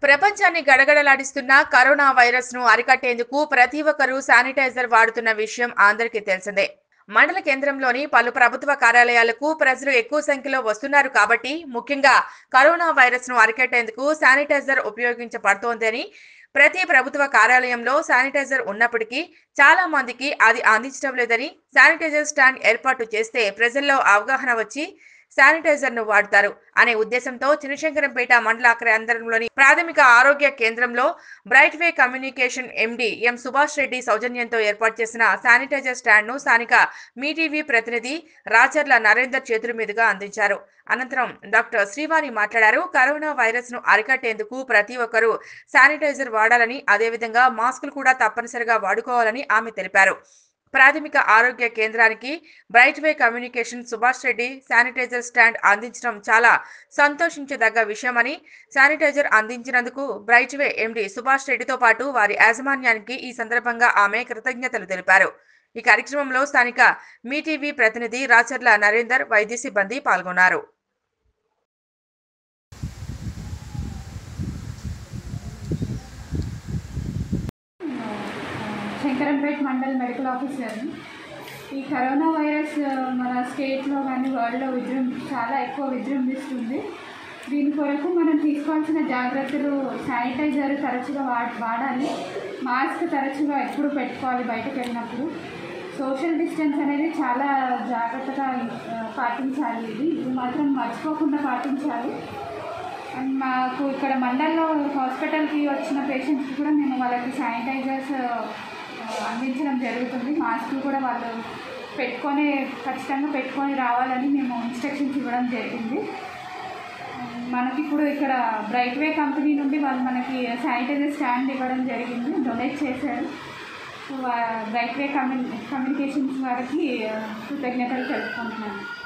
ప్రపంచాన్ని గడగడలాడిస్తున్న corona virus ను అరికట్టేందుకు ప్రతి ఒక్కరూ శానిటైజర్ వాడుతున్న విషయం అందరికీ తెలిసిందే మండల కేంద్రంలోని పలు ప్రభుత్వ కార్యాలయాలకు ప్రజలు ఎక్కువ సంఖ్యలో వస్తున్నారు కాబట్టి ముఖ్యంగా కరోనా వైరస్ ను అరికట్టేందుకు శానిటైజర్ ఉపయోగించబడుతోందని ప్రతి ప్రభుత్వ కార్యాలయంలో శానిటైజర్ ఉన్నప్పటికీ చాలా మందికి అది అందించడం లేదని శానిటైజర్ స్టాండ్ ఏర్పాటు చేస్తే ప్రజల్లో అవగాహన వచ్చి శానిటైజర్ ను వాడతారు అనే ఉద్దేశంతో చినశంకరంపేట మండల కేంద్రంలోని ప్రాథమిక ఆరోగ్య కేంద్రంలో Bright Way Communication MD M Subhash Reddy సౌజన్యంతో ఏర్పాటు చేసిన శానిటైజర్ స్టాండ్ ను స్థానిక మీటీవీ ప్రతినిధి రాచర్ల నరేందర్ చేతుల మీదుగా అందించారు అనంతరం డాక్టర్ శ్రీవాణి మాట్లాడారు కరోనా వైరస్ ను అరికట్టేందుకు ప్రతి ఒక్కరూ శానిటైజర్ వాడాలని అదేవిధంగా మాస్కులు కూడా తప్పనిసరిగా వాడుకోవాలని ఆమె తెలిపారు ప్రాథమిక ఆరోగ్య కేంద్రానికి Bright Way Communication Subhash Reddy sanitizer stand అందించడం చాలా సంతోషించదగ్గ విషయమని శానిటైజర్ అందించినందుకు బ్రైట్ వే ఎండి సుభాష్ రెడ్డితో పాటు వారి యాజమాన్యానికి ఈ సందర్భంగా ఆమె కృతజ్ఞతలు తెలిపారు ఈ కార్యక్రమంలో స్థానిక మీటీవీ ప్రతినిధి రాచర్ల నరేందర్ వైద్య సిబ్బంది పాల్గొన్నారు శంకరంపేట్ మండల్ మెడికల్ ఆఫీసర్ని ఈ కరోనా వైరస్ ఆ, మన స్టేట్లో కానీ వరల్డ్లో విజృం చాలా ఎక్కువ విజృంభిస్తుంది దీని కొరకు మనం తీసుకోవాల్సిన జాగ్రత్తలు శానిటైజర్ తరచుగా వా వాడాలి మాస్క్ తరచుగా ఎప్పుడు పెట్టుకోవాలి బయటకు వెళ్ళినప్పుడు సోషల్ డిస్టెన్స్ అనేది చాలా జాగ్రత్తగా ఆ, పాటించాలి ఇది ఇది మాత్రం మర్చిపోకుండా పాటించాలి అండ్ మాకు ఇక్కడ మండల్లో హాస్పిటల్కి వచ్చిన పేషెంట్స్కి కూడా మేము వాళ్ళకి శానిటైజర్స్ అందించడం జరుగుతుంది మాస్కులు కూడా వాళ్ళు పెట్టుకొని ఖచ్చితంగా పెట్టుకొని రావాలని మేము ఇన్స్ట్రక్షన్స్ ఇవ్వడం జరిగింది మనకి ఇప్పుడు ఇక్కడ బ్రైట్ వే కంపెనీ నుండి వాళ్ళు మనకి శానిటైజర్ స్టాండ్ ఇవ్వడం జరిగింది డొనేట్ చేశారు సో బ్రైట్ వే కమ్యూని కమ్యూనికేషన్స్ వారికి ఆ, కృతజ్ఞతలు తెలుపుకుంటున్నాను